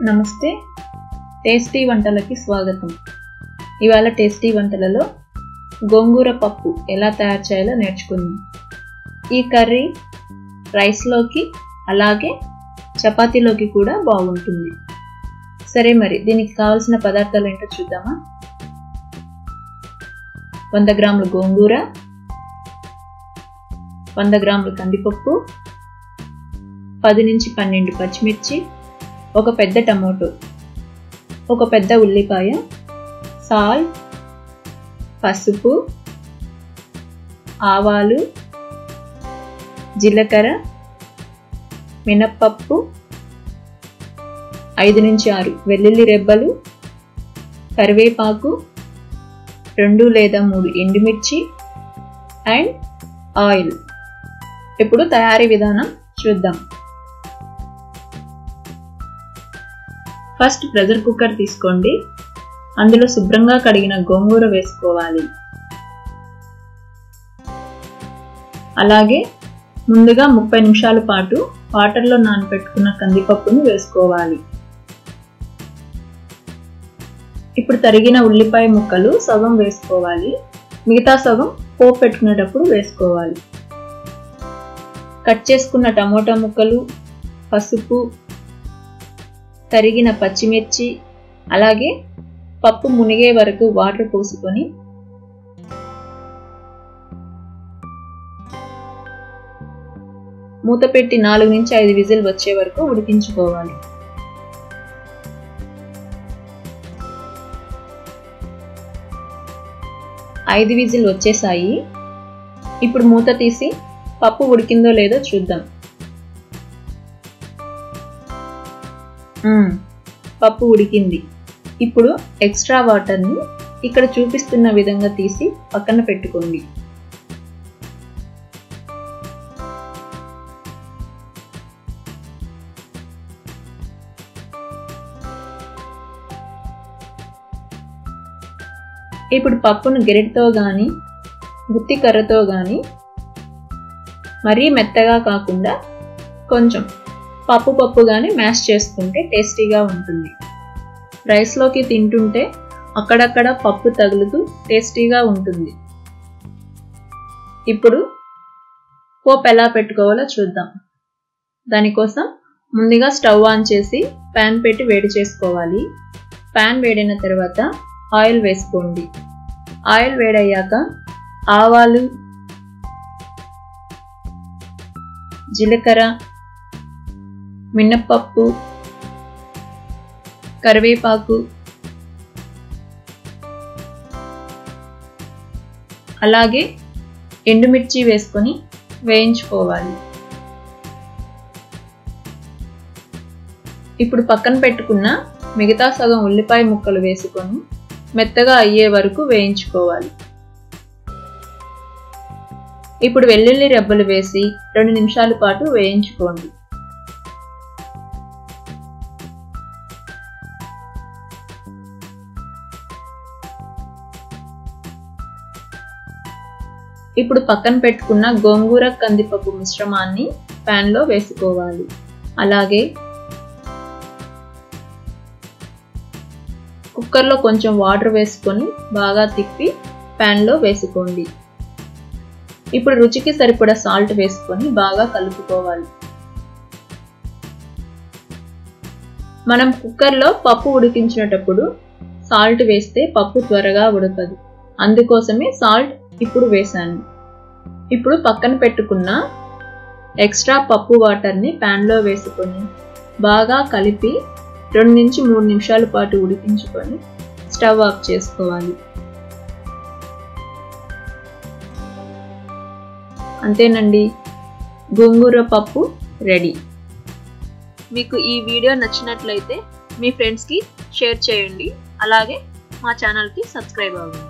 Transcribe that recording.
నమస్తే టేస్టీ వంటలకి స్వాగతం ఇవాళ టేస్టీ వంటలలో గోంగూర పప్పు ఎలా తయారు చేయాలో నేర్చుకుందాం ఈ కర్రీ రైస్లోకి అలాగే చపాతీలోకి కూడా బాగుంటుంది సరే మరి దీనికి కావాల్సిన పదార్థాలు ఏంటో చూద్దామా వంద గ్రాముల గోంగూర వంద గ్రాముల కందిపప్పు పది నుంచి పన్నెండు పచ్చిమిర్చి ఒక పెద్ద టమోటో ఒక పెద్ద ఉల్లిపాయ సాల్ట్ పసుపు ఆవాలు జీలకర్ర మినప్పప్పు ఐదు నుంచి ఆరు వెల్లుల్లి రెబ్బలు కరివేపాకు రెండు లేదా మూడు ఎండుమిర్చి అండ్ ఆయిల్ ఇప్పుడు తయారీ విధానం చూద్దాం ఫస్ట్ ప్రెషర్ కుక్కర్ తీసుకోండి అందులో శుభ్రంగా కడిగిన గోంగూర వేసుకోవాలి అలాగే ముందుగా ముప్పై నిమిషాల పాటు వాటర్లో నానబెట్టుకున్న కందిపప్పును వేసుకోవాలి ఇప్పుడు తరిగిన ఉల్లిపాయ ముక్కలు సగం వేసుకోవాలి మిగతా సగం పోపు పెట్టుకునేటప్పుడు వేసుకోవాలి కట్ చేసుకున్న టమోటా ముక్కలు పసుపు తరిగిన పచ్చిమిర్చి అలాగే పప్పు మునిగే వరకు వాటర్ పోసుకొని మూత పెట్టి నాలుగు నుంచి ఐదు విజిల్ వచ్చే వరకు ఉడికించుకోవాలి ఐదు విజిల్ వచ్చేసాయి ఇప్పుడు మూత తీసి పప్పు ఉడికిందో లేదో చూద్దాం పప్పు ఉడికింది ఇప్పుడు ఎక్స్ట్రా వాటర్ని ఇక్కడ చూపిస్తున్న విధంగా తీసి పక్కన పెట్టుకోండి ఇప్పుడు పప్పును గెరిటితో కానీ గుత్తి కర్రతో కానీ మరీ మెత్తగా కాకుండా కొంచెం పప్పు పప్పుగానే మ్యాష్ చేసుకుంటే టేస్టీగా ఉంటుంది రైస్లోకి తింటుంటే అక్కడక్కడ పప్పు తగులుతూ టేస్టీగా ఉంటుంది ఇప్పుడు పోపు ఎలా పెట్టుకోవాలో చూద్దాం దానికోసం ముందుగా స్టవ్ ఆన్ చేసి ప్యాన్ పెట్టి వేడి చేసుకోవాలి ప్యాన్ వేడిన తర్వాత ఆయిల్ వేసుకోండి ఆయిల్ వేడయ్యాక ఆవాలు జీలకర్ర మినప్పప్పు కరివేపాకు అలాగే ఎండుమిర్చి వేసుకొని వేయించుకోవాలి ఇప్పుడు పక్కన పెట్టుకున్న మిగతా సగం ఉల్లిపాయ ముక్కలు వేసుకొని మెత్తగా అయ్యే వరకు వేయించుకోవాలి ఇప్పుడు వెల్లుల్లి రెబ్బలు వేసి రెండు నిమిషాల పాటు వేయించుకోండి ఇప్పుడు పక్కన పెట్టుకున్న గోంగూర కందిపప్పు మిశ్రమాన్ని ప్యాన్లో వేసుకోవాలి అలాగే కుక్కర్లో కొంచెం వాటర్ వేసుకొని బాగా తిప్పి ప్యాన్లో వేసుకోండి ఇప్పుడు రుచికి సరిపడా సాల్ట్ వేసుకొని బాగా కలుపుకోవాలి మనం కుక్కర్లో పప్పు ఉడికించినటప్పుడు సాల్ట్ వేస్తే పప్పు త్వరగా ఉడకదు అందుకోసమే సాల్ట్ ఇప్పుడు వేసాను ఇప్పుడు పక్కన పెట్టుకున్న ఎక్స్ట్రా పప్పు వాటర్ని ప్యాన్లో వేసుకొని బాగా కలిపి రెండు నుంచి మూడు నిమిషాల పాటు ఉడికించుకొని స్టవ్ ఆఫ్ చేసుకోవాలి అంతేనండి గోంగూర పప్పు రెడీ మీకు ఈ వీడియో నచ్చినట్లయితే మీ ఫ్రెండ్స్కి షేర్ చేయండి అలాగే మా ఛానల్కి సబ్స్క్రైబ్ అవ్వండి